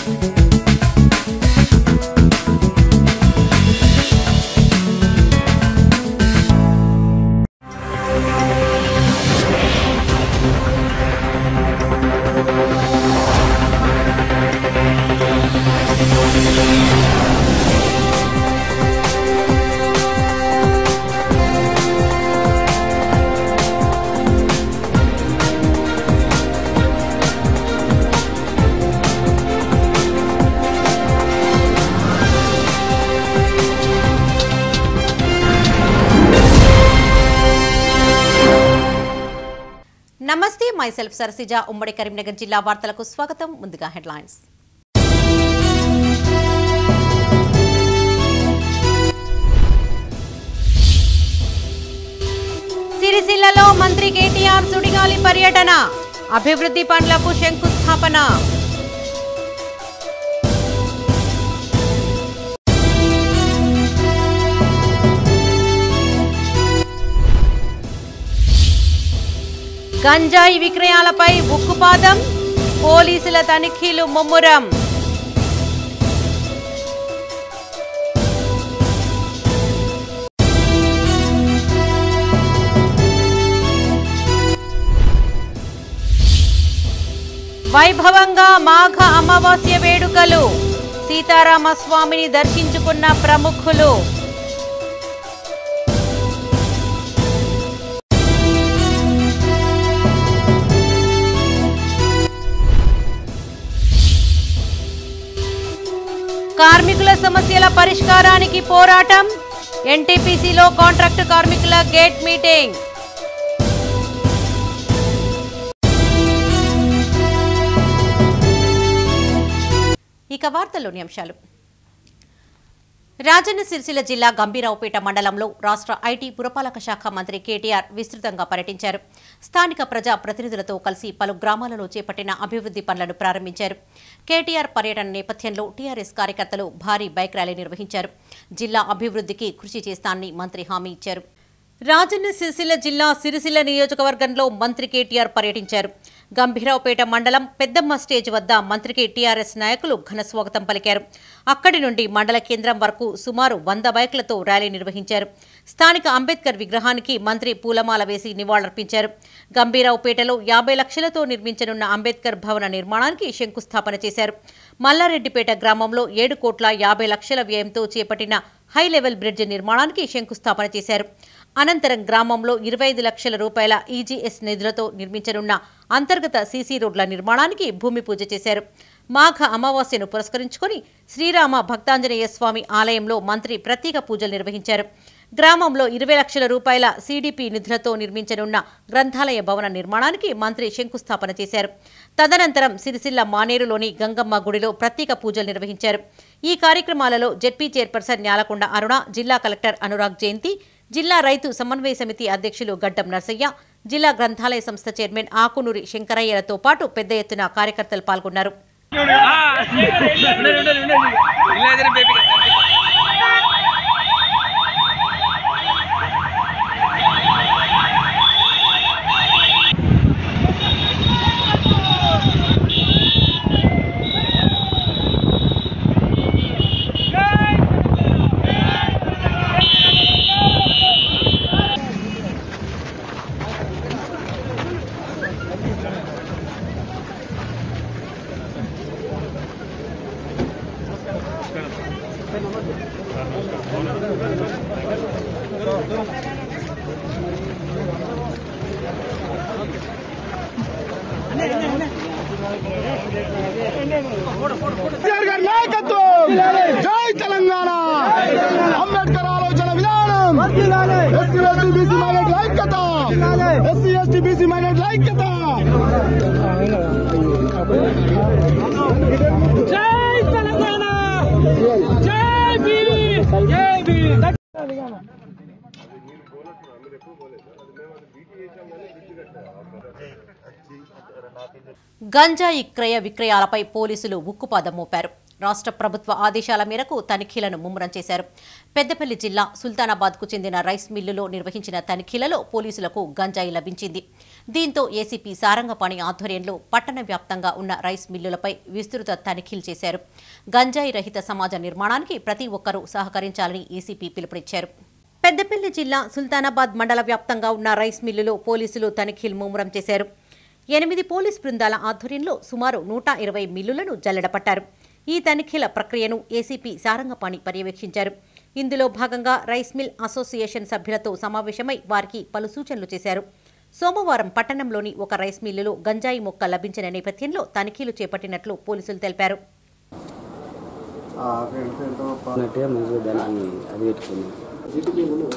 నమస్తే my self సరసిజ ఉమ్మడి కరీంనగర్ జిల్లా వార్తలకు స్వాగతం ముందుగా హెడ్లైన్స్ సిరిసిల్లలో మంత్రి కేటీఆర్ సుడిగాలి పర్యటన అభివృద్ధి పనులకు శంకుస్థాపన గంజాయి విక్రయాలపై ఉక్కుపాదం పోలీసుల తనిఖీలు ముమ్మురం వైభవంగా మాఘ అమావాస్య వేడుకలు సీతారామస్వామిని దర్శించుకున్న ప్రముఖులు కార్మికుల సమస్యల పరిష్కారానికి పోరాటం ఎన్టీపీసీలో కాంట్రాక్టు కార్మికుల గేట్ మీటింగ్ ఇక వార్తల్లోని అంశాలు రాజన్న సిరిసిల్ల జిల్లా గంభీరావుపేట మండలంలో రాష్ట్ర ఐటీ పురపాలక శాఖ మంత్రి కేటీఆర్ విస్తృతంగా పర్యటించారు స్థానిక ప్రజా ప్రతినిధులతో కలిసి పలు గ్రామాలలో చేపట్టిన అభివృద్ధి పనులను ప్రారంభించారు కేటీఆర్ పర్యటన నేపథ్యంలో టీఆర్ఎస్ కార్యకర్తలు భారీ బైక్ ర్యాలీ నిర్వహించారు జిల్లా అభివృద్ధికి కృషి చేస్తానని మంత్రి హామీ ఇచ్చారు రాజన్న సిరిసిల్ల జిల్లా సిరిసిల్ల నియోజకవర్గంలో మంత్రి కేటీఆర్ పర్యటించారు గంభీరావుపేట మండలం పెద్దమ్మ స్టేజ్ వద్ద మంత్రికి టీఆర్ఎస్ నాయకులు ఘన స్వాగతం పలికారు అక్కడి నుండి మండల కేంద్రం వరకు సుమారు వంద బైక్లతో ర్యాలీ నిర్వహించారు స్థానిక అంబేద్కర్ విగ్రహానికి మంత్రి పూలమాల వేసి నివాళులర్పించారు గంభీరావుపేటలో యాభై లక్షలతో నిర్మించనున్న అంబేద్కర్ భవన నిర్మాణానికి శంకుస్థాపన చేశారు మల్లారెడ్డిపేట గ్రామంలో ఏడు కోట్ల యాభై లక్షల వ్యయంతో చేపట్టిన హై లెవెల్ బ్రిడ్జ్ నిర్మాణానికి శంకుస్థాపన చేశారు అనంతరం గ్రామంలో ఇరవై ఐదు లక్షల రూపాయల ఈజీఎస్ నిధులతో నిర్మించనున్న అంతర్గత సీసీ రోడ్ల నిర్మాణానికి భూమి పూజ చేశారు మాఘ అమావాస్యను పురస్కరించుకొని శ్రీరామ భక్తాంజనేయ స్వామి ఆలయంలో మంత్రి ప్రత్యేక పూజలు నిర్వహించారు గ్రామంలో ఇరవై లక్షల రూపాయల సీడీపీ నిధులతో నిర్మించనున్న గ్రంథాలయ భవన నిర్మాణానికి మంత్రి శంకుస్థాపన చేశారు తదనంతరం సిరిసిల్ల మానేరులోని గంగమ్మ గుడిలో ప్రత్యేక పూజలు నిర్వహించారు ఈ కార్యక్రమాలలో జెడ్పీ చైర్పర్సన్ న్యాలకొండ అరుణ జిల్లా కలెక్టర్ అనురాగ్ జయంతి జిల్లా రైతు సమన్వయ సమితి అధ్యక్షులు గడ్డం నర్సయ్య జిల్లా గ్రంథాలయ సంస్థ చైర్మన్ ఆకునూరి శంకరయ్యలతో పాటు పెద్ద ఎత్తున కార్యకర్తలు పాల్గొన్నారు ఇల్లేదని బేబీ కేసీఆర్ గారి నాయకత్వం జై తెలంగాణ అంబేద్కర్ ఆలోచన విధానం ఎస్సీ ఎస్టీ బీసీ మైనార్టీ ఐక్యత ఎస్సీ ఎస్టీ బీసీ మైనార్టీ ఐక్యత జై తెలంగాణ జై బీవీ జై బీవీ గంజాయి క్రయ విక్రయాలపై పోలీసులు ఉక్కుపాదం మోపారు రాష్ట్ర ప్రభుత్వ ఆదేశాల మేరకు తనిఖీలను ముమ్మరం చేశారు పెద్దపల్లి జిల్లా సుల్తానాబాద్కు చెందిన రైస్ మిల్లులో నిర్వహించిన తనిఖీలలో పోలీసులకు గంజాయి లభించింది దీంతో ఏసీపీ సారంగపాణి ఆధ్వర్యంలో పట్టణ వ్యాప్తంగా ఉన్న రైస్ మిల్లులపై విస్తృత తనిఖీలు చేశారు గంజాయి రహిత సమాజ నిర్మాణానికి ప్రతి ఒక్కరూ సహకరించాలని ఏసీపీ పిలుపునిచ్చారు పెద్దపల్లి జిల్లా సుల్తానాబాద్ మండల వ్యాప్తంగా ఉన్న రైస్ మిల్లులో పోలీసులు తనిఖీలు ముమ్మరం చేశారు ఎనిమిది పోలీస్ బృందాల ఆధ్వర్యంలో సుమారు నూట ఇరవై మిల్లులను జల్లెడపట్టారు ఈ తనిఖీల ప్రక్రియను ఏసీపీ సారంగపాణి పర్యవేక్షించారు ఇందులో భాగంగా రైస్ మిల్ అసోసియేషన్ సభ్యులతో సమావేశమై వారికి పలు సూచనలు చేశారు సోమవారం పట్టణంలోని ఒక రైస్ మిల్లులో గంజాయి మొక్క లభించిన నేపథ్యంలో తనిఖీలు చేపట్టినట్లు పోలీసులు తెలిపారు అన్నట్టుగా మంచిగా దాన్ని అది పెట్టుకున్నాం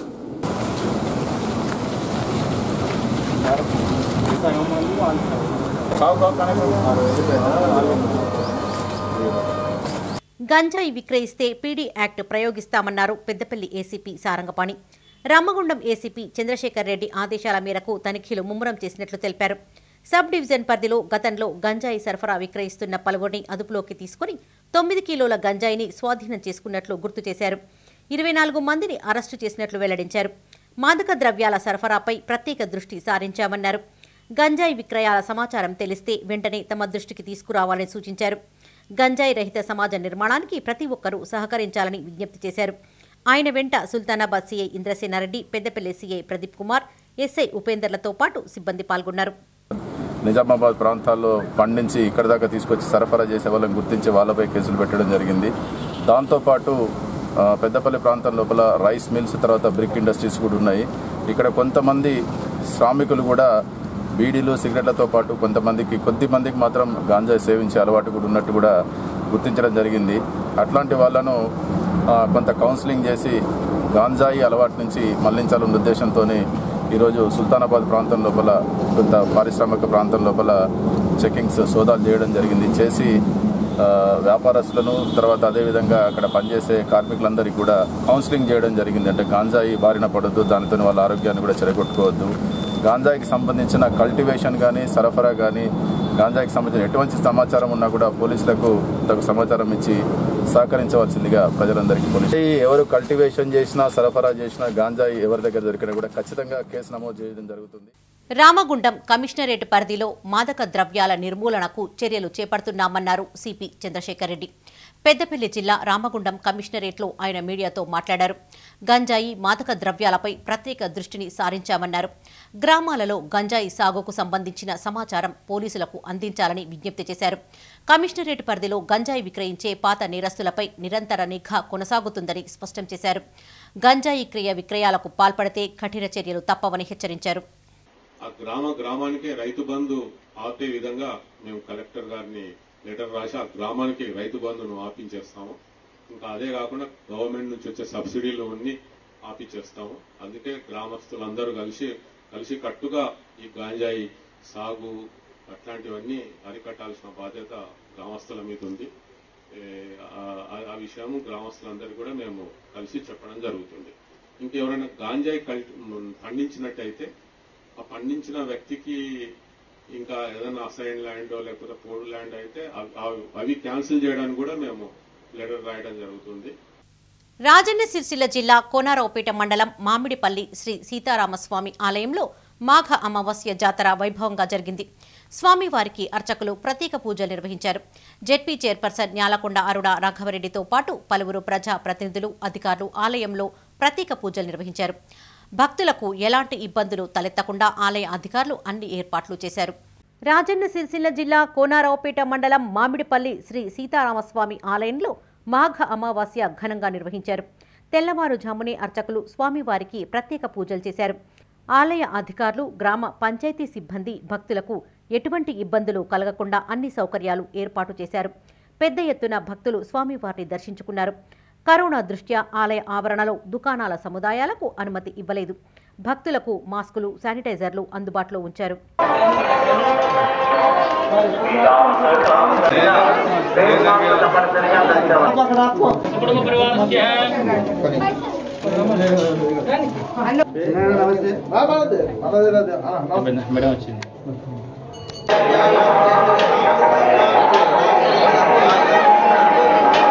గంజాయి విక్రయిస్తే పీడీ యాక్ట్ ప్రయోగిస్తామన్నారు పెద్దపల్లి ఏసీపీ సారంగపాణి రామగుండం ఏసీపీ చంద్రశేఖర్ రెడ్డి ఆదేశాల మేరకు తనిఖీలు ముమ్మరం చేసినట్లు తెలిపారు సబ్ డివిజన్ పరిధిలో గతంలో గంజాయి సరఫరా విక్రయిస్తున్న పలువురిని అదుపులోకి తీసుకుని తొమ్మిది కిలోల గంజాయిని స్వాధీనం చేసుకున్నట్లు గుర్తు చేశారు ఇరవై నాలుగు మందిని అరెస్టు చేసినట్లు వెల్లడించారు మాదక ద్రవ్యాల సరఫరాపై ప్రత్యేక దృష్టి సారించామన్నారు గంజాయి విక్రయాల సమాచారం తెలిస్తే వెంటనే తమ దృష్టికి తీసుకురావాలని సూచించారు గంజాయి రహిత సమాజ నిర్మాణానికి ప్రతి ఒక్కరూ సహకరించాలని విజ్ఞప్తి చేశారు ఆయన వెంట Sultanabad CI Indrasena Reddy Peddapalli CI Pradeep Kumar SI ఉపేందర్లతో పాటు సిబ్బంది పాల్గొన్నారు నిజామాబాద్ ప్రాంతాల్లో పండించి ఇక్కడ దాకా తీసుకొచ్చి సరఫరా చేసే వాళ్ళని గుర్తించి వాళ్ళపై కేసులు పెట్టడం జరిగింది దాంతోపాటు ఆ, పెద్దపల్లి ప్రాంతం లోపల రైస్ మిల్స్ తర్వాత బ్రిక్ ఇండస్ట్రీస్ కూడా ఉన్నాయి ఇక్కడ కొంతమంది శ్రామికులు కూడా బీడీలు సిగరెట్లతో పాటు కొంతమందికి కొద్ది మందికి మాత్రం గాంజాయి సేవించే అలవాటు కూడా ఉన్నట్టు కూడా గుర్తించడం జరిగింది అట్లాంటి వాళ్ళను ఆ, కొంత కౌన్సిలింగ్ చేసి గాంజాయి అలవాటు నుంచి మళ్లించాలన్న ఉద్దేశంతో ఈరోజు సుల్తానాబాద్ ప్రాంతం లోపల కొంత పారిశ్రామిక ప్రాంతం లోపల చెకింగ్స్ సోదాలు చేయడం జరిగింది చేసి ఆ, వ్యాపారస్తులను తర్వాత అదేవిధంగా అక్కడ పనిచేసే కార్మికులందరికీ కూడా కౌన్సిలింగ్ చేయడం జరిగింది అంటే గాంజాయి బారిన పడొద్దు దానితో వాళ్ళ ఆరోగ్యాన్ని కూడా చెరగొట్టుకోవద్దు గాంజాయికి సంబంధించిన కల్టివేషన్ కానీ సరఫరా కానీ గాంజాయికి సంబంధించిన ఎటువంటి సమాచారం ఉన్నా కూడా పోలీసులకు తగు సమాచారం ఇచ్చి సహకరించవలసిందిగా ప్రజలందరికీ పోలీసు ఎవరు కల్టివేషన్ చేసినా సరఫరా చేసినా గాంజాయి ఎవరి దగ్గర దొరికినా కూడా ఖచ్చితంగా కేసు నమోదు చేయడం జరుగుతుంది రామగుండం కమిషనరేట్ పరిధిలో మాదక ద్రవ్యాల నిర్మూలనకు చర్యలు చేపడుతున్నామన్నారు సిపి చంద్రశేఖర్ రెడ్డి పెద్దపల్లి జిల్లా రామగుండం కమిషనరేట్లో ఆయన మీడియాతో మాట్లాడారు గంజాయి మాదక ద్రవ్యాలపై ప్రత్యేక దృష్టిని సారించామన్నారు గ్రామాలలో గంజాయి సాగుకు సంబంధించిన సమాచారం పోలీసులకు అందించాలని విజ్ఞప్తి చేశారు కమిషనరేట్ పరిధిలో గంజాయి విక్రయించే పాత నేరస్తులపై నిరంతర నిఘా కొనసాగుతుందని స్పష్టం చేశారు గంజాయి క్రియ విక్రయాలకు పాల్పడితే కఠిన చర్యలు తప్పవని హెచ్చరించారు ఆ గ్రామ గ్రామానికే రైతు బంధు ఆపే విధంగా మేము కలెక్టర్ గారిని లెటర్ రాసి ఆ గ్రామానికి రైతు బంధును ఆపించేస్తాము ఇంకా అదే కాకుండా గవర్నమెంట్ నుంచి వచ్చే సబ్సిడీలు అన్ని ఆపించేస్తాము అందుకే గ్రామస్తులందరూ కలిసి కలిసి కట్టుగా ఈ గాంజాయి సాగు అట్లాంటివన్నీ అరికట్టాల్సిన బాధ్యత గ్రామస్తుల మీద ఉంది ఏ, ఆ- ఆ- ఆ విషయం గ్రామస్తులందరూ కూడా మేము కలిసి చెప్పడం జరుగుతుంది ఇంకెవరైనా గాంజాయి కల్ పండించినట్టయితే ఆ పండించిన వ్యక్తికి ఇంకా ఏదైనా అసైన్ ల్యాండ్ లేకపోతే పోడు ల్యాండ్ అయితే అవి- అవి- అవి క్యాన్సిల్ చేయడానికి కూడా మేము లెటర్ రాయడం జరుగుతుంది రాజన్న సిరిసిల్ల జిల్లా కోనారావుపేట మండలం మామిడిపల్లి శ్రీ సీతారామస్వామి ఆలయంలో మాఘ అమావాస్య జాతర వైభవంగా జరిగింది స్వామివారికి అర్చకులు ప్రత్యేక పూజలు నిర్వహించారు జెడ్పీ చైర్పర్సన్ న్యాలకొండ అరుణ రాఘవరెడ్డితో పాటు పలువురు ప్రజా ప్రతినిధులు అధికారులు ఆలయంలో ప్రత్యేక పూజలు నిర్వహించారు భక్తులకు ఎలాంటి ఇబ్బందులు తలెత్తకుండా ఆలయ అధికారులు అన్ని ఏర్పాట్లు చేశారు రాజన్న సిరిసిల్ల జిల్లా కోనారావుపేట మండలం మామిడిపల్లి శ్రీ సీతారామస్వామి ఆలయంలో మాఘ అమావాస్య ఘనంగా నిర్వహించారు తెల్లవారుజామునే అర్చకులు స్వామివారికి ప్రత్యేక పూజలు చేశారు ఆలయ అధికారులు గ్రామ పంచాయతీ సిబ్బంది భక్తులకు ఎటువంటి ఇబ్బందులు కలగకుండా అన్ని సౌకర్యాలు ఏర్పాటు చేశారు పెద్ద ఎత్తున భక్తులు స్వామివారిని దర్శించుకున్నారు కరోనా దృష్ట్యా ఆలయ ఆవరణలో దుకాణాల సముదాయాలకు అనుమతి ఇవ్వలేదు భక్తులకు మాస్కులు శానిటైజర్లు అందుబాటులో ఉంచారు మేడం వచ్చింది ¡Vamos!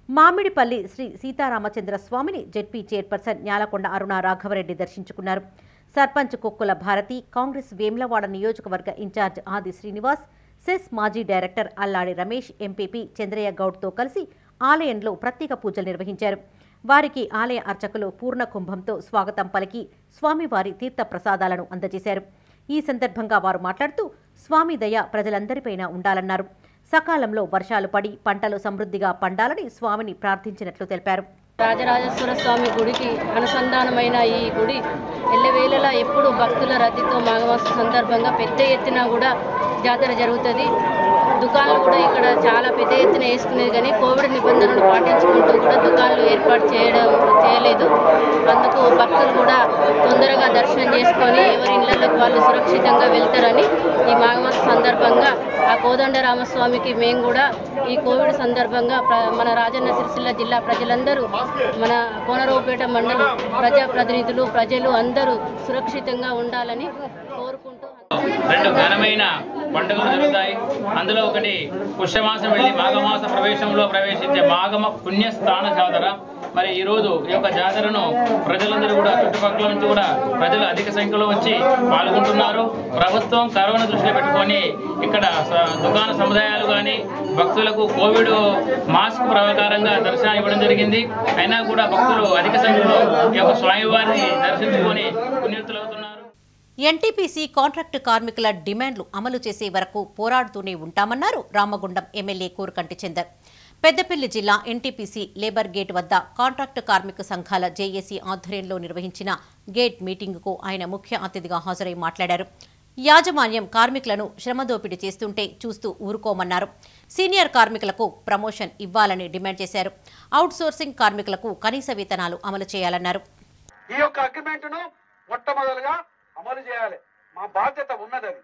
మామిడిపల్లి శ్రీ సీతారామచంద్ర స్వామిని జెడ్పీ చైర్పర్సన్ న్యాలకొండ అరుణ రాఘవరెడ్డి దర్శించుకున్నారు సర్పంచ్ కొక్కుల భారతి కాంగ్రెస్ వేములవాడ నియోజకవర్గ ఇన్ఛార్జ్ ఆది శ్రీనివాస్ సెస్ మాజీ డైరెక్టర్ అల్లాడి రమేష్ ఎంపీపీ చంద్రయ్య గౌడ్తో కలిసి ఆలయంలో ప్రత్యేక పూజలు నిర్వహించారు వారికి ఆలయ అర్చకులు పూర్ణ కుంభంతో స్వాగతం పలికి స్వామివారి తీర్థ ప్రసాదాలను అందజేశారు ఈ సందర్భంగా వారు మాట్లాడుతూ స్వామి దయ ప్రజలందరిపైన ఉండాలన్నారు సకాలంలో వర్షాలు పడి పంటలు సమృద్ధిగా పండాలని స్వామిని ప్రార్థించినట్లు తెలిపారు రాజరాజేశ్వర స్వామి గుడికి అనుసంధానమైన ఈ గుడి ఎల్లవేళలా ఎప్పుడు భక్తుల రద్దీతో మాఘమాస సందర్భంగా పెద్ద ఎత్తున కూడా జాతర జరుగుతుంది దుకాణాలు కూడా ఇక్కడ చాలా పెద్ద ఎత్తున వేసుకునేది కానీ కోవిడ్ నిబంధనలు పాటించుకుంటూ కూడా దుకాణాలు ఏర్పాటు చేయడం చేయలేదు అందుకు భక్తులు కూడా తొందరగా దర్శనం చేసుకొని ఎవరి ఇళ్లలోకి వాళ్ళు సురక్షితంగా వెళ్తారని ఈ మాఘమాస సందర్భంగా ఆ కోదండరామస్వామికి మేము కూడా ఈ కోవిడ్ సందర్భంగా ప్ర- మన రాజన్న సిరిసిల్ల జిల్లా ప్రజలందరూ మన కోనరావుపేట మండలం ప్రజాప్రతినిధులు ప్రజలు అందరూ సురక్షితంగా ఉండాలని కోరుకుంటూ రెండు ఘనమైన పండుగలు జరుగుతాయి అందులో ఒకటి పుష్యమాసం వెళ్ళి మాఘమాస ప్రవేశంలో ప్రవేశించే మాఘమ పుణ్యస్థాన జాతర మరి ఈ రోజు ఈ యొక్క జాతరను ప్రజలందరూ కూడా చుట్టుపక్కల నుంచి కూడా ప్రజలు అధిక సంఖ్యలో వచ్చి పాల్గొంటున్నారు ప్రభుత్వం కరోనా దృష్టిలో పెట్టుకొని ఇక్కడ స- దుకాణ సముదాయాలు కానీ భక్తులకు కోవిడ్ మాస్క్ ప్రకారంగా దర్శనం ఇవ్వడం జరిగింది అయినా కూడా భక్తులు అధిక సంఖ్యలో ఈ యొక్క స్వామివారిని దర్శించుకొని పుణ్యతులవుతున్నారు ఎన్టీపీసీ కాంట్రాక్టు కార్మికుల డిమాండ్లు అమలు చేసే వరకు పోరాడుతూనే ఉంటామన్నారు రామగుండం ఎమ్మెల్యే కూరకంటి చందర్ పెద్దపల్లి జిల్లా ఎన్టీపీసీ లేబర్ గేట్ వద్ద కాంట్రాక్టు కార్మిక సంఘాల జేఏసీ ఆధ్వర్యంలో నిర్వహించిన గేట్ మీటింగుకు ఆయన ముఖ్య అతిథిగా హాజరై మాట్లాడారు యాజమాన్యం కార్మికులను శ్రమదోపిడీ చేస్తుంటే చూస్తూ ఊరుకోమన్నారు సీనియర్ కార్మికులకు ప్రమోషన్ ఇవ్వాలని డిమాండ్ చేశారు అవుట్సోర్సింగ్ కార్మికులకు కనీస వేతనాలు అమలు చేయాలన్నారు ఈ యొక్క అగ్రిమెంట్ ను మొట్టమొదలుగా అమలు చేయాలి మా బాధ్యత ఉన్నదని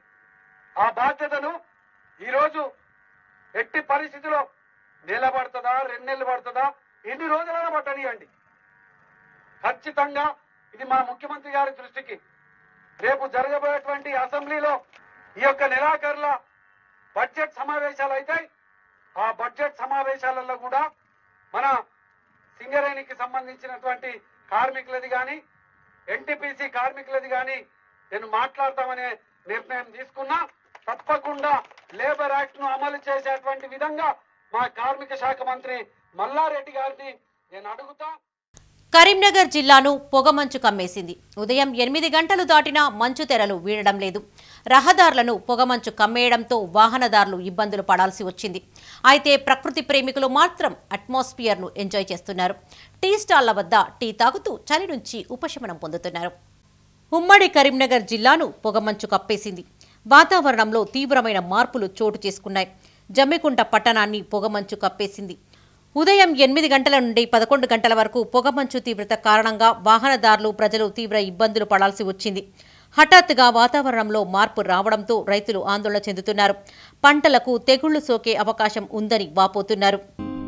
ఆ బాధ్యతను ఈరోజు ఎట్టి పరిస్థితిలో నిలబడుతుందా రెండు నెలలు పడుతుందా ఎన్ని రోజులైనా పట్టనియండి ఖచ్చితంగా ఇది మా ముఖ్యమంత్రి గారి దృష్టికి రేపు జరగబోయేటువంటి అసెంబ్లీలో ఈ యొక్క నెలాఖరుల బడ్జెట్ సమావేశాలు అవుతాయి ఆ బడ్జెట్ సమావేశాలలో కూడా మన సింగరేణికి సంబంధించినటువంటి కార్మికులది కానీ ఎన్టీపీసీ కార్మికులది కానీ నేను మాట్లాడతామనే నిర్ణయం తీసుకున్నా తప్పకుండా లేబర్ యాక్ట్ ను అమలు చేసేటువంటి విధంగా మా కార్మిక శాఖ మంత్రి మల్లారెడ్డి గారిని నేను అడుగుతా కరీంనగర్ జిల్లాను పొగమంచు కమ్మేసింది ఉదయం ఎనిమిది గంటలు దాటినా మంచు తెరలు వీడడం లేదు రహదారులను పొగమంచు కమ్మేయడంతో వాహనదారులు ఇబ్బందులు పడాల్సి వచ్చింది అయితే ప్రకృతి ప్రేమికులు మాత్రం అట్మాస్ఫియర్ను ఎంజాయ్ చేస్తున్నారు టీ స్టాళ్ల వద్ద టీ తాగుతూ చలి నుంచి ఉపశమనం పొందుతున్నారు ఉమ్మడి కరీంనగర్ జిల్లాను పొగమంచు కప్పేసింది వాతావరణంలో తీవ్రమైన మార్పులు చోటు చేసుకున్నాయి జమ్మికుంట పట్టణాన్ని పొగమంచు కప్పేసింది ఉదయం ఎనిమిది గంటల నుండి పదకొండు గంటల వరకు పొగమంచు తీవ్రత కారణంగా వాహనదారులు ప్రజలు తీవ్ర ఇబ్బందులు పడాల్సి వచ్చింది హఠాత్తుగా వాతావరణంలో మార్పు రావడంతో రైతులు ఆందోళన చెందుతున్నారు పంటలకు తెగుళ్లు సోకే అవకాశం ఉందని వాపోతున్నారు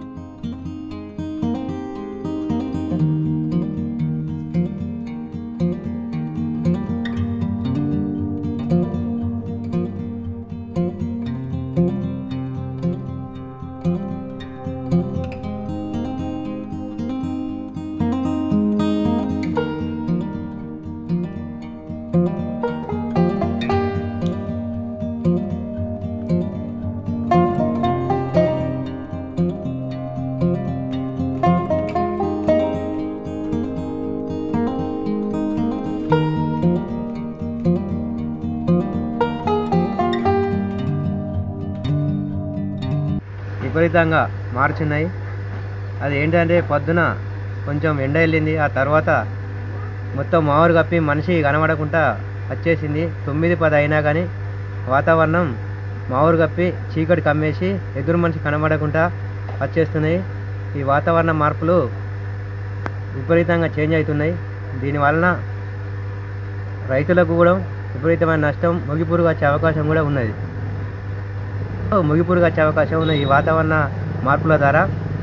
విపరీతంగా మార్చున్నాయి అది ఏంటంటే పొద్దున కొంచెం ఎండ వెళ్ళింది ఆ తర్వాత మొత్తం మామూలు కప్పి మనిషి కనబడకుండా వచ్చేసింది తొమ్మిది పది అయినా కానీ వాతావరణం మామూలు కప్పి చీకటి కమ్మేసి ఎదురు మనిషి కనబడకుండా వచ్చేస్తున్నాయి ఈ వాతావరణ మార్పులు విపరీతంగా చేంజ్ అవుతున్నాయి దీనివలన రైతులకు కూడా విపరీతమైన నష్టం ముగిపురుగు వచ్చే అవకాశం కూడా ఉన్నది ముగిపురుగు వచ్చే అవకాశం ఉన్న ఈ వాతావరణ మార్పుల ద్వారా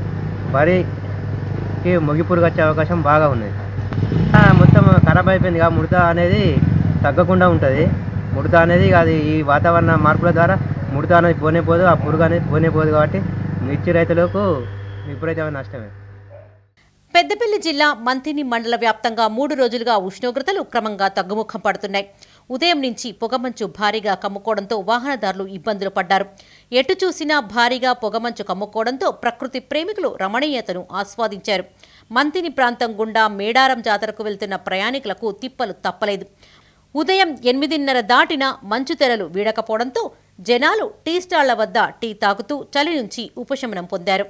వరికి ముగిపురుగు వచ్చే అవకాశం బాగా ఉన్నది ఆ, మొత్తం ఖరాబ్ అయిపోయింది ఇక ముడత అనేది తగ్గకుండా ఉంటుంది ముడత అనేది అది ఈ వాతావరణ మార్పుల ద్వారా ముడత అనేది పోనే పోదు ఆ పురుగు అనేది పోనే పోదు కాబట్టి మిర్చి రైతులకు విపరీతమైన నష్టమే పెద్దపల్లి జిల్లా మంతిని మండల వ్యాప్తంగా మూడు రోజులుగా ఉష్ణోగ్రతలు క్రమంగా తగ్గుముఖం పడుతున్నాయి ఉదయం నుంచి పొగమంచు భారీగా కమ్ముకోవడంతో వాహనదారులు ఇబ్బందులు పడ్డారు ఎటు చూసినా భారీగా పొగమంచు కమ్ముకోవడంతో ప్రకృతి ప్రేమికులు రమణీయతను ఆస్వాదించారు మంతిని ప్రాంతం గుండా మేడారం జాతరకు వెళ్తున్న ప్రయాణికులకు తిప్పలు తప్పలేదు ఉదయం ఎనిమిదిన్నర దాటిన మంచు తెరలు వీడకపోవడంతో జనాలు టీ స్టాళ్ల వద్ద టీ తాగుతూ చలి నుంచి ఉపశమనం పొందారు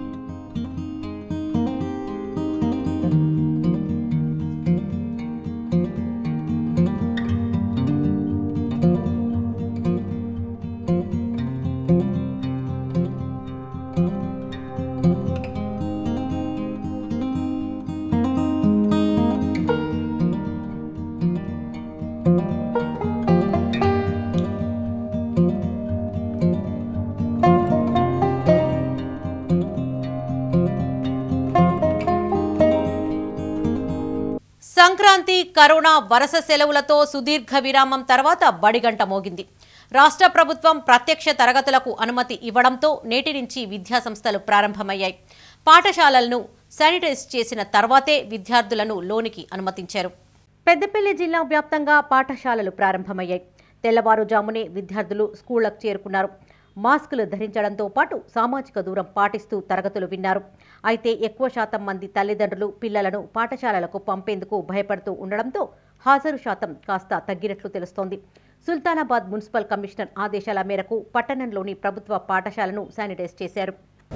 సంక్రాంతి కరోనా వరుస సెలవులతో సుదీర్ఘ విరామం తర్వాత బడిగంట మోగింది రాష్ట్ర ప్రభుత్వం ప్రత్యక్ష తరగతులకు అనుమతి ఇవ్వడంతో నేటి నుంచి విద్యాసంస్థలు ప్రారంభమయ్యాయి పాఠశాలలను శానిటైజ్ చేసిన తర్వాతే విద్యార్థులను లోనికి అనుమతించారు పెద్దపల్లి జిల్లా వ్యాప్తంగా పాఠశాలలు ప్రారంభమయ్యాయి తెల్లవారుజామునే విద్యార్థులు స్కూళ్లకు చేరుకున్నారు మాస్కులు ధరించడంతో పాటు సామాజిక దూరం పాటిస్తూ తరగతులు విన్నారు అయితే ఎక్కువ శాతం మంది తల్లిదండ్రులు పిల్లలను పాఠశాలలకు పంపేందుకు భయపడుతూ ఉండడంతో హాజరు శాతం కాస్త తగ్గినట్లు తెలుస్తోంది సుల్తానాబాద్ మున్సిపల్ కమిషనర్ ఆదేశాల మేరకు పట్టణంలోని ప్రభుత్వ పాఠశాలను శానిటైజ్ చేశారు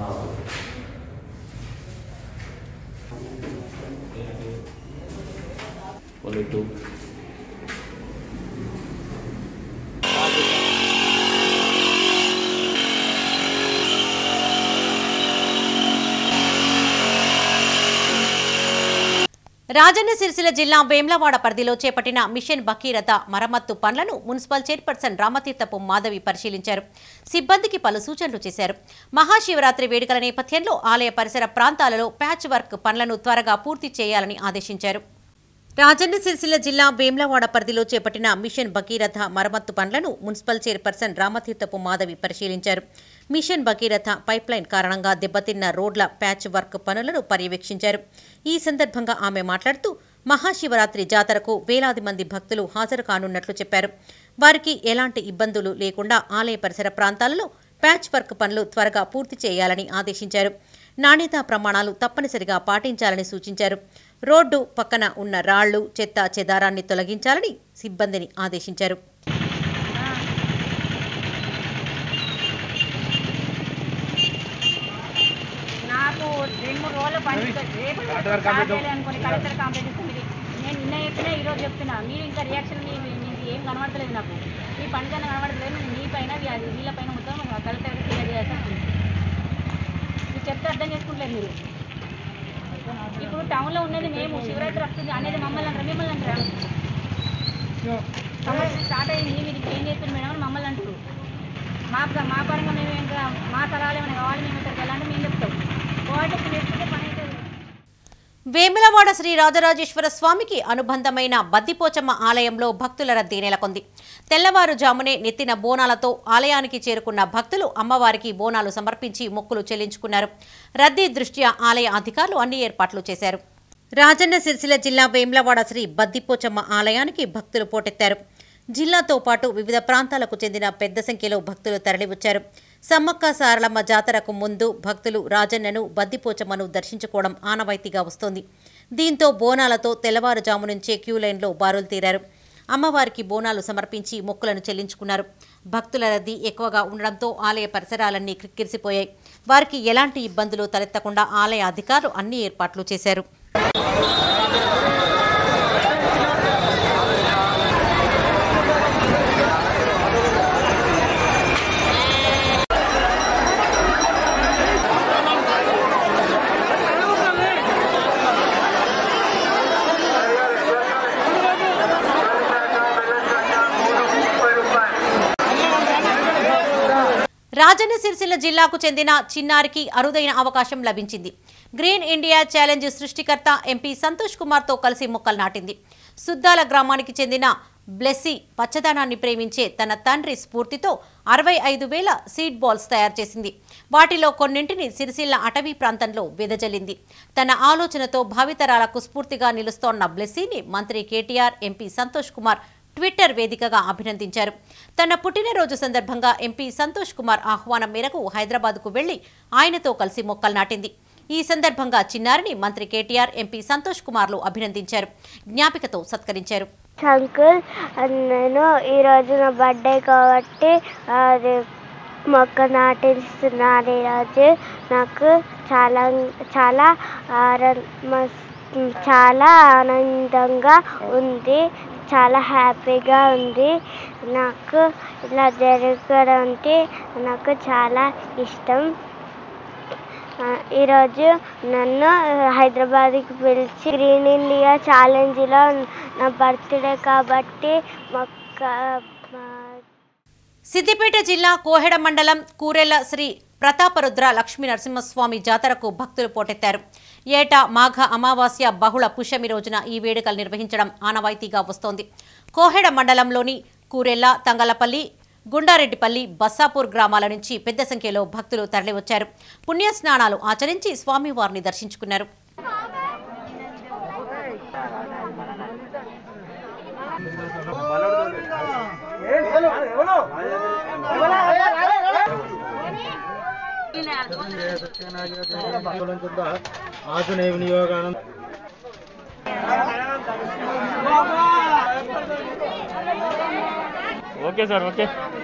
రాజన్న సిరిసిల్ల జిల్లా వేమ్లవాడ పరిధిలో చేపట్టిన మిషన్ భగీరథ మరమ్మత్తు పనులను మున్సిపల్ చైర్పర్సన్ రామతీర్థపు మాధవి పరిశీలించారు సిబ్బందికి పలు సూచనలు చేశారు మహాశివరాత్రి వేడుకల నేపథ్యంలో ఆలయ పరిసర ప్రాంతాలలో ప్యాచ్ వర్క్ పనులను త్వరగా పూర్తి చేయాలని ఆదేశించారు రాజన్న సిరిసిల్ల జిల్లా వేమ్లవాడ పరిధిలో చేపట్టిన మిషన్ భగీరథ మరమ్మత్తు పనులను మున్సిపల్ చైర్పర్సన్ రామతీర్థపు మాధవి పరిశీలించారు మిషన్ భగీరథ పైప్లైన్ కారణంగా దెబ్బతిన్న రోడ్ల ప్యాచ్ వర్క్ పనులను పర్యవేక్షించారు ఈ సందర్భంగా ఆమె మాట్లాడుతూ మహాశివరాత్రి జాతరకు వేలాది మంది భక్తులు హాజరు కానున్నట్లు చెప్పారు వారికి ఎలాంటి ఇబ్బందులు లేకుండా ఆలయ పరిసర ప్రాంతాలలో ప్యాచ్ వర్క్ పనులు త్వరగా పూర్తి చేయాలని ఆదేశించారు నాణ్యతా ప్రమాణాలు తప్పనిసరిగా పాటించాలని సూచించారు రోడ్డు పక్కన ఉన్న రాళ్లు చెత్త చెదారాన్ని తొలగించాలని సిబ్బందిని ఆదేశించారు నాకు రెండు మూడు రోజులు పని రేపు స్టార్ట్ చేయాలి అనుకోని కలెక్టర్ కంప్లైంట్ ఇస్తే మీరు నేను నిన్న చెప్పినా ఈరోజు చెప్తున్నా మీరు ఇంకా రియాక్షన్ మీ మీ- మీకు ఏం కనబడతలేదు నాకు మీ పని కన్నా కనబడతలేదు నేను మీ పైన వీ- వీళ్ళ పైన మొత్తం కలెక్టర్ క్లియర్ చేస్తాను మీరు చెప్తే అర్థం చేసుకుంటలేదు మీరు ఇప్పుడు టౌన్లో ఉన్నది మేము శివరాత్రి వస్తుంది అనేది మమ్మల్ని అంటారు మిమ్మల్ని అంటారా సమస్య స్టార్ట్ అయింది మీరు ఏం చేస్తుంది మేడం అని మమ్మల్ని అంటారు మా మా పరంగా మేము ఇంకా మా సలహాలు ఏమైనా కావాలి మేము ఇక్కడికి వెళ్ళాలంటే మేము చెప్తాం కోఆర్డినేషన్ చేసుకుంటే పని అవుతుంది వేములవాడ శ్రీ రాజరాజేశ్వర స్వామికి అనుబంధమైన బద్దిపోచమ్మ ఆలయంలో భక్తుల రద్దీ నెలకొంది తెల్లవారుజామునే నెత్తిన బోనాలతో ఆలయానికి చేరుకున్న భక్తులు అమ్మవారికి బోనాలు సమర్పించి మొక్కులు చెల్లించుకున్నారు రద్దీ దృష్ట్యా ఆలయ అధికారులు అన్ని ఏర్పాట్లు చేశారు రాజన్న సిరిసిల్ల జిల్లా వేములవాడ శ్రీ బద్దిపోచమ్మ ఆలయానికి భక్తులు పోటెత్తారు జిల్లాతో పాటు వివిధ ప్రాంతాలకు చెందిన పెద్ద సంఖ్యలో భక్తులు తరలివచ్చారు సమ్మక్క సారలమ్మ జాతరకు ముందు భక్తులు రాజన్నను బద్దిపోచమ్మను దర్శించుకోవడం ఆనవాయితీగా వస్తోంది దీంతో బోనాలతో తెల్లవారుజాము నుంచే క్యూ లైన్లో బారులు తీరారు అమ్మవారికి బోనాలు సమర్పించి మొక్కులను చెల్లించుకున్నారు భక్తుల రద్దీ ఎక్కువగా ఉండడంతో ఆలయ పరిసరాలన్నీ క్రిక్కిరిసిపోయాయి వారికి ఎలాంటి ఇబ్బందులు తలెత్తకుండా ఆలయ అధికారులు అన్ని ఏర్పాట్లు చేశారు రాజన్న సిరిసిల్ల జిల్లాకు చెందిన చిన్నారికి అరుదైన అవకాశం లభించింది గ్రీన్ ఇండియా ఛాలెంజ్ సృష్టికర్త ఎంపీ సంతోష్ కుమార్తో కలిసి మొక్కలు నాటింది సుద్దాల గ్రామానికి చెందిన బ్లెస్సీ పచ్చదనాన్ని ప్రేమించే తన తండ్రి స్ఫూర్తితో అరవై ఐదు వేల సీడ్ బాల్స్ తయారు చేసింది వాటిలో కొన్నింటిని సిరిసిల్ల అటవీ ప్రాంతంలో వెదజల్లింది తన ఆలోచనతో భావితరాలకు స్ఫూర్తిగా నిలుస్తోన్న బ్లెస్సీని మంత్రి KTR MP Santosh Kumar Twitter వేదికగా అభినందించారు తన పుట్టినరోజు సందర్భంగా ఎంపీ సంతోష్ కుమార్ ఆహ్వానం మేరకు హైదరాబాద్కు వెళ్లి ఆయనతో కలిసి మొక్కలు నాటింది ఈ సందర్భంగా చిన్నారిని మంత్రి కేటీఆర్ ఎంపీ సంతోష్ కుమార్లు అభినందించారు జ్ఞాపికతో సత్కరించారు అంకుల్ నేను ఈరోజు నా బర్త్డే కాబట్టి అది మొక్క నాటిస్తున్నాను ఈరోజు నాకు చాలా చాలా ఆర- మస్- చాలా ఆనందంగా ఉంది చాలా హ్యాపీగా ఉంది నాకు ఇలా జరగడం అంటే నాకు చాలా ఇష్టం ఆ, ఈరోజు నన్ను హైదరాబాద్కి పిలిచి గ్రీన్ ఇండియా ఛాలెంజ్లో నా బర్త్డే కాబట్టి మొక్క మా- సిద్దిపేట జిల్లా కోహెడ మండలం కూరెల శ్రీ ప్రతాపరుద్ర లక్ష్మీ నరసింహస్వామి జాతరకు భక్తులు పోటెత్తారు ఏటా మాఘ అమావాస్య బహుళ పుష్యమి రోజున ఈ వేడుకలు నిర్వహించడం ఆనవాయితీగా వస్తోంది కోహెడ మండలంలోని కూరెల్ల తంగలపల్లి గుండారెడ్డిపల్లి బస్సాపూర్ గ్రామాల నుంచి పెద్ద సంఖ్యలో భక్తులు తరలివచ్చారు పుణ్య స్నానాలు ఆచరించి స్వామివారిని దర్శించుకున్నారు ఆధునిక వినియోగానం okay sir okay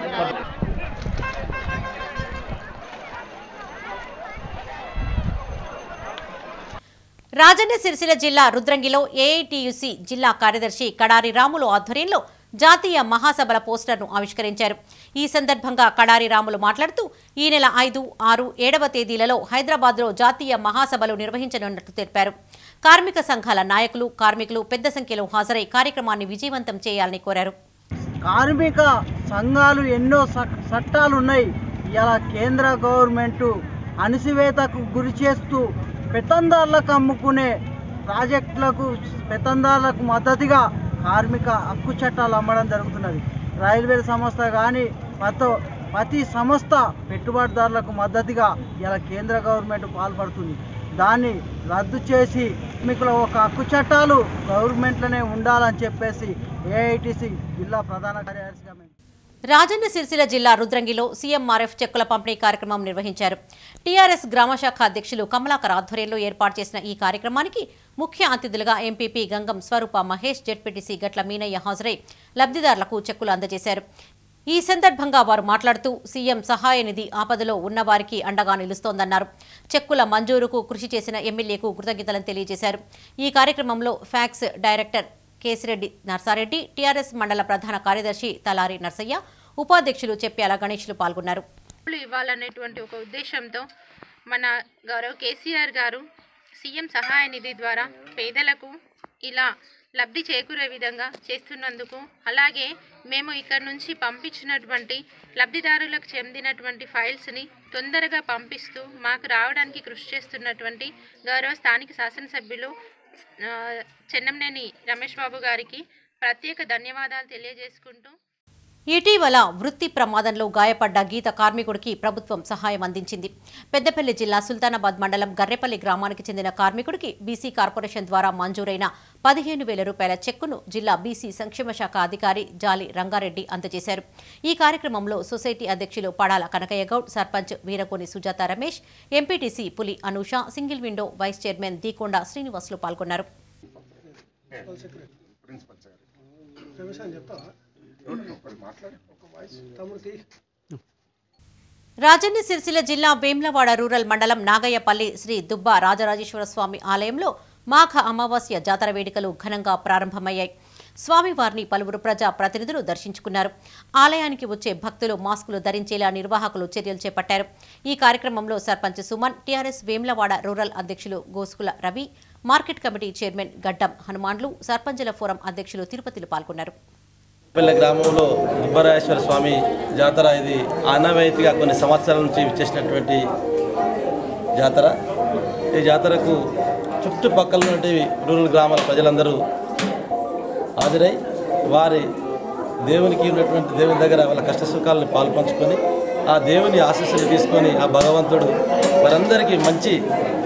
Rajanna Sircilla జిల్లా రుద్రంగిలో ఏఐటియుసి జిల్లా కార్యదర్శి కడారి రాములు ఆధ్వర్యంలో జాతీయ మహాసభల పోస్టర్ను ఆవిష్కరించారు ఈ సందర్భంగా కడారి రాములు మాట్లాడుతూ ఈ నెల ఐదు ఆరు ఏడవ తేదీలలో హైదరాబాద్లో జాతీయ మహాసభలు నిర్వహించనున్నట్లు తెలిపారు కార్మిక సంఘాల నాయకులు కార్మికులు పెద్ద సంఖ్యలో హాజరై కార్యక్రమాన్ని విజయవంతం చేయాలని కోరారు కార్మిక సంఘాలు ఎన్నో చ- చట్టాలు ఉన్నాయి ఇలా కేంద్ర గవర్నమెంట్ అణిసివేతకు గురి చేస్తూ పెత్తందారులకు అమ్ముకునే ప్రాజెక్టులకు పెత్తందారులకు మద్దతుగా కార్మిక హక్కు చట్టాలు అమ్మడం జరుగుతున్నది రైల్వే సంస్థ కానీ ప్రతి ప్రతి సంస్థ పెట్టుబడిదారులకు మద్దతుగా ఇలా కేంద్ర గవర్నమెంట్ పాల్పడుతుంది దాన్ని రద్దు చేసి మీకు ఒక హక్కు చట్టాలు గవర్నమెంట్లోనే ఉండాలని చెప్పేసి ఏఐటిసి జిల్లా ప్రధాన కార్యదర్శిగా మేము రాజన్న సిరిసిల్ల జిల్లా రుద్రంగిలో సీఎంఆర్ఎఫ్ చెక్కుల పంపిణీ కార్యక్రమం నిర్వహించారు టీఆర్ఎస్ గ్రామశాఖ అధ్యక్షులు కమలాకర్ ఆధ్వర్యంలో ఏర్పాటు చేసిన ఈ కార్యక్రమానికి ముఖ్య అతిథులుగా ఎంపీపీ గంగం స్వరూప మహేష్ జెడ్పీటీసీ గట్ల మీనయ్య హాజరై లబ్ధిదారులకు చెక్కులు అందజేశారు ఈ సందర్భంగా వారు మాట్లాడుతూ సీఎం సహాయ నిధి ఆపదలో ఉన్నవారికి అండగా నిలుస్తోందన్నారు చెక్కుల మంజూరుకు కృషి చేసిన ఎమ్మెల్యేకు కృతజ్ఞతలను తెలియజేశారు ఈ కార్యక్రమంలో PACS director Kesireddy Narsa Reddy TRS మండల ప్రధాన కార్యదర్శి తలారి నర్సయ్య ఉపాధ్యక్షులు చెప్ప్యాల గణేష్లు పాల్గొన్నారు డబ్బులు ఇవ్వాలనేటువంటి ఒక ఉద్దేశంతో మన గౌరవ్ కేసీఆర్ గారు సీఎం సహాయ నిధి ద్వారా పేదలకు ఇలా లబ్ధి చేకూరే విధంగా చేస్తున్నందుకు అలాగే మేము ఇక్కడ నుంచి పంపించినటువంటి లబ్ధిదారులకు చెందినటువంటి ఫైల్స్ని తొందరగా పంపిస్తూ మాకు రావడానికి కృషి చేస్తున్నటువంటి గౌరవ స్థానిక శాసనసభ్యులు ఆ, చెన్నంనేని రమేష్ బాబు గారికి ప్రత్యేక ధన్యవాదాలు తెలియజేసుకుంటూ ఇటీవల వృత్తి ప్రమాదంలో గాయపడ్డ గీత కార్మికుడికి ప్రభుత్వం సహాయం అందించింది పెద్దపల్లి జిల్లా సుల్తానాబాద్ మండలం గర్రెపల్లి గ్రామానికి చెందిన కార్మికుడికి బీసీ కార్పొరేషన్ ద్వారా మంజూరైన పదిహేను వేల రూపాయల చెక్కును జిల్లా బీసీ సంక్షేమ శాఖ అధికారి జాలి రంగారెడ్డి అందజేశారు ఈ కార్యక్రమంలో సొసైటీ అధ్యక్షులు Padala Kanakaiah Goud sarpanch Veerakoni Sujatha Ramesh MPTC Puli Anusha single window vice chairman Deekonda Srinivasulu పాల్గొన్నారు రాజన్న సిరిసిల్ల జిల్లా వేమ్లవాడ రూరల్ మండలం నాగయ్యపల్లి శ్రీ దుబ్బ రాజరాజేశ్వర స్వామి ఆలయంలో మాఘ అమావాస్య జాతర వేడుకలు ఘనంగా ప్రారంభమయ్యాయి స్వామివారిని పలువురు ప్రజా ప్రతినిధులు దర్శించుకున్నారు ఆలయానికి వచ్చే భక్తులు మాస్కులు ధరించేలా నిర్వాహకులు చర్యలు చేపట్టారు ఈ కార్యక్రమంలో సర్పంచ్ సుమన్ టీఆర్ఎస్ వేమ్లవాడ రూరల్ అధ్యక్షులు Goskula Ravi market committee chairman Gaddam Hanumanlu సర్పంచుల ఫోరం అధ్యక్షులు తిరుపతిలు పాల్గొన్నారు పల్లె గ్రామంలో దుబ్బరాజేశ్వర స్వామి జాతర ఇది ఆనవాయితీగా కొన్ని సంవత్సరాల నుంచి చేసినటువంటి జాతర ఈ జాతరకు చుట్టుపక్కల నుండి రూరల్ గ్రామాల ప్రజలందరూ హాజరై వారి దేవునికి ఉన్నటువంటి దేవుని దగ్గర వాళ్ళ కష్ట సుఖాలను పాల్పంచుకొని ఆ దేవుని ఆశీస్సులు తీసుకొని ఆ భగవంతుడు వారందరికీ మంచి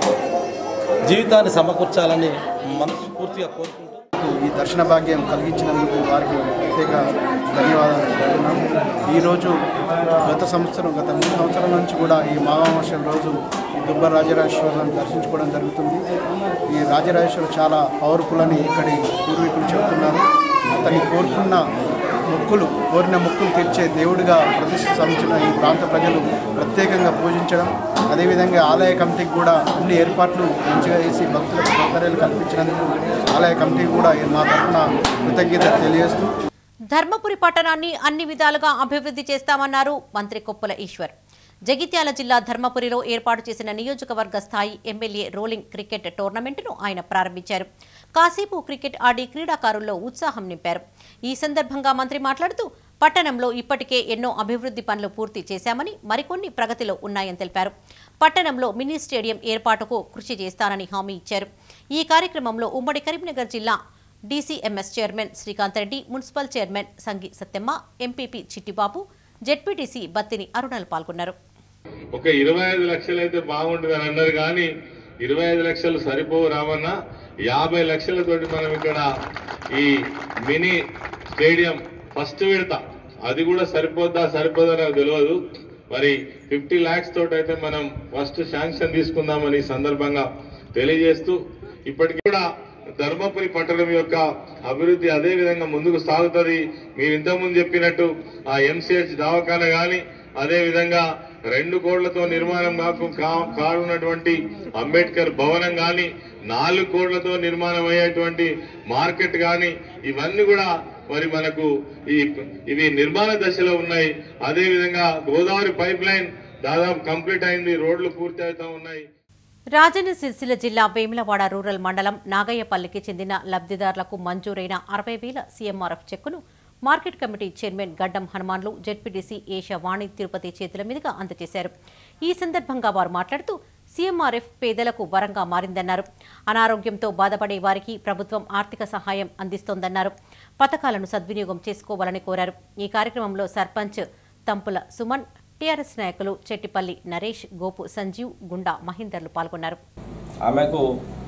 జీవితాన్ని సమకూర్చాలని మనస్ఫూర్తిగా కోరుకుంటూ ఈ దర్శన భాగ్యం కలిగించినందుకు వారికి ప్రత్యేక ధన్యవాదాలు చెప్తున్నాం ఈరోజు గత సంవత్సరం గత మూడు సంవత్సరాల నుంచి కూడా ఈ మాఘామాసం రోజు ఈ దుబ్బ రాజరాజేశ్వరులను దర్శించుకోవడం జరుగుతుంది ఈ రాజరాజేశ్వరు చాలా పవర్ఫుల్ అని ఇక్కడి పూర్వీకులు చెబుతున్నారు అతని కోరుకున్న మొక్కులు కోరిన మొక్కులు తీర్చే దేవుడిగా ప్రతిష్ఠించిన ఈ ప్రాంత ప్రజలు ప్రత్యేకంగా పూజించడం అదేవిధంగా ఆలయ కమిటీకి కూడా అన్ని ఏర్పాట్లు మంచిగా చేసి భక్తులకు సౌకర్యాలు కల్పించినందుకు ఆలయ కమిటీకి కూడా మా తరఫున కృతజ్ఞత తెలియజేస్తూ ధర్మపురి పట్టణాన్ని అన్ని విధాలుగా అభివృద్ధి చేస్తామన్నారు మంత్రి కొప్పుల ఈశ్వర్ జగిత్యాల జిల్లా ధర్మపురిలో ఏర్పాటు చేసిన నియోజకవర్గ స్థాయి ఎమ్మెల్యే రోలింగ్ క్రికెట్ టోర్నమెంటును ఆయన ప్రారంభించారు కాసేపు క్రికెట్ ఆడి క్రీడాకారుల్లో ఉత్సాహం నింపారు ఈ సందర్భంగా మంత్రి మాట్లాడుతూ పట్టణంలో ఇప్పటికే ఎన్నో అభివృద్ధి పనులు పూర్తి చేశామని మరికొన్ని ప్రగతిలో ఉన్నాయని తెలిపారు పట్టణంలో మినీ స్టేడియం ఏర్పాటుకు కృషి చేస్తానని హామీ ఇచ్చారు ఈ కార్యక్రమంలో ఉమ్మడి కరీంనగర్ జిల్లా DCMS chairman Srikanth Reddy municipal chairman Sangi Satyamma MPP Chittibabu ZPTC Battini అరుణాలు పాల్గొన్నారు ఒక ఇరవై ఐదు లక్షలు అయితే బాగుంటుంది అని అన్నారు కానీ ఇరవై ఐదు లక్షలు సరిపోవు రావన్నా యాభై లక్షలతోటి మనం ఇక్కడ ఈ మినీ స్టేడియం ఫస్ట్ విడత అది కూడా సరిపోద్దా సరిపోదా నాకు తెలియదు మరి ఫిఫ్టీ ల్యాక్స్ తోటి అయితే మనం ఫస్ట్ శాంక్షన్ తీసుకుందామని ఈ సందర్భంగా తెలియజేస్తూ ఇప్పటికి కూడా ధర్మపురి పట్టణం యొక్క అభివృద్ధి అదే విధంగా ముందుకు సాగుతుంది మీరు ఇంతకుముందు చెప్పినట్టు ఆ ఎంసీహెచ్ దవాఖాన గాని అదే విధంగా రెండు కోట్లతో నిర్మాణం కాకు కా- కానున్నటువంటి అంబేద్కర్ భవనం గాని నాలుగు కోట్లతో నిర్మాణం అయ్యేటువంటి మార్కెట్ గాని ఇవన్నీ కూడా మరి మనకు ఈ ఇవి నిర్మాణ దశలో ఉన్నాయి అదే విధంగా గోదావరి పైప్ లైన్ దాదాపు కంప్లీట్ అయింది రోడ్లు పూర్తి అవుతా ఉన్నాయి రాజన్న సిరిసిల్ల జిల్లా వేములవాడ రూరల్ మండలం నాగయ్యపల్లికి చెందిన లబ్ధిదారులకు మంజూరైన అరవై వేల సీఎంఆర్ఎఫ్ చెక్కును market committee chairman Gaddam హనుమాన్లు ZPTC ఏషా వాణి తిరుపతి చేతుల మీదుగా అందజేశారు ఈ సందర్భంగా వారు మాట్లాడుతూ సీఎంఆర్ఎఫ్ పేదలకు వరంగా మారిందన్నారు అనారోగ్యంతో బాధపడే వారికి ప్రభుత్వం ఆర్థిక సహాయం అందిస్తోందన్నారు పథకాలను సద్వినియోగం చేసుకోవాలని కోరారు ఈ కార్యక్రమంలో సర్పంచ్ తంపుల సుమన్ టీఆర్ఎస్ నాయకులు చెట్టిపల్లి నరేష్ గోపు సంజీవ్ గుండా మహేందర్లు పాల్గొన్నారు ఆమెకు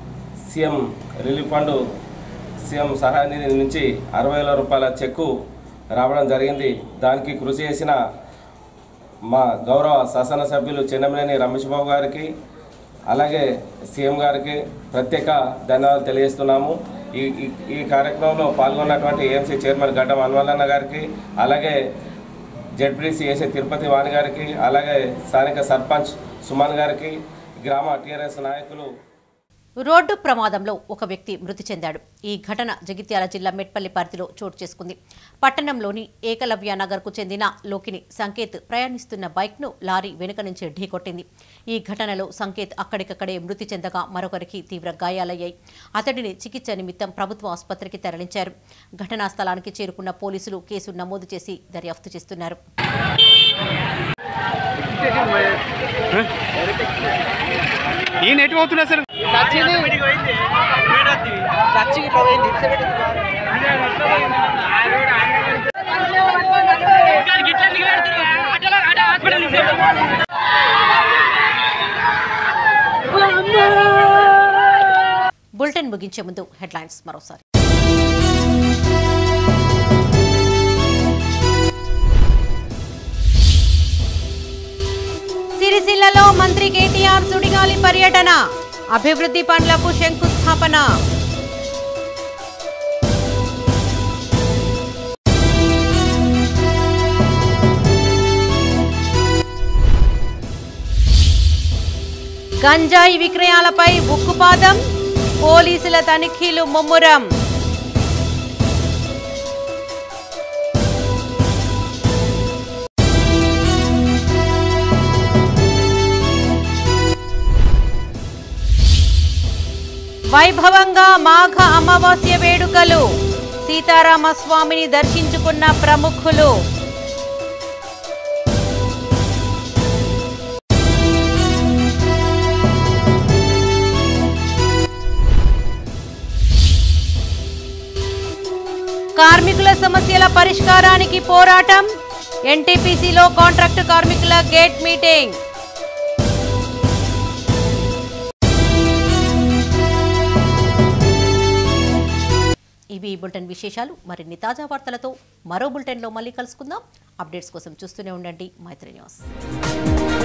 సీఎం రిలీఫ్ ఫండ్ సీఎం సహాయ నిధి నుంచి అరవై వేల రూపాయల చెక్కు రావడం జరిగింది దానికి కృషి చేసిన మా గౌరవ శాసనసభ్యులు చిన్నమినేని రమేష్ బాబు గారికి అలాగే సీఎం గారికి ప్రత్యేక ధన్యవాదాలు తెలియజేస్తున్నాము ఈ ఈ- ఈ కార్యక్రమంలో పాల్గొన్నటువంటి ఏఎంసీ చైర్మన్ గడ్డం అన్వల్లన్న గారికి అలాగే జెడ్పీసీ ఏసీ తిరుపతి వాణి గారికి అలాగే స్థానిక సర్పంచ్ సుమన్ గారికి గ్రామ టీఆర్ఎస్ నాయకులు రోడ్డు ప్రమాదంలో ఒక వ్యక్తి మృతి చెందాడు ఈ ఘటన జగిత్యాల జిల్లా మెట్పల్లి పరిధిలో చోటు చేసుకుంది పట్టణంలోని ఏకలవ్య నగర్కు చెందిన లోకిని సంకేత్ ప్రయాణిస్తున్న బైక్ను లారీ వెనుక నుంచి ఢీకొట్టింది ఈ ఘటనలో సంకేత్ అక్కడికక్కడే మృతి చెందగా మరొకరికి తీవ్ర గాయాలయ్యాయి అతడిని చికిత్స నిమిత్తం ప్రభుత్వ ఆసుపత్రికి తరలించారు ఘటనా స్థలానికి చేరుకున్న పోలీసులు కేసు నమోదు చేసి దర్యాప్తు చేస్తున్నారు ఈయన ఎటు పోతున్నా అసలు బులెటిన్ ముగించే ముందు హెడ్లైన్స్ మరోసారి సిరిసిల్లలో మంత్రి కేటీఆర్ సుడిగాలి పర్యటన అభివృద్ధి పనులకు శంకుస్థాపన గంజాయి విక్రయాలపై ఉక్కుపాదం పోలీసుల తనిఖీలు ముమ్మురం వైభవంగా మాఘ అమావాస్య వేడుకలు సీతారామస్వామిని దర్శించుకున్న ప్రముఖులు కార్మికుల సమస్యల పరిష్కారానికి పోరాటం ఎన్టీపీసీలో కాంట్రాక్టు కార్మికుల గేట్ మీటింగ్ ఇవి ఈ బులెటిన్ విశేషాలు మరిన్ని తాజా వార్తలతో మరో బులెటిన్లో మళ్ళీ కలుసుకుందాం అప్డేట్స్ కోసం చూస్తూనే ఉండండి మైత్రి న్యూస్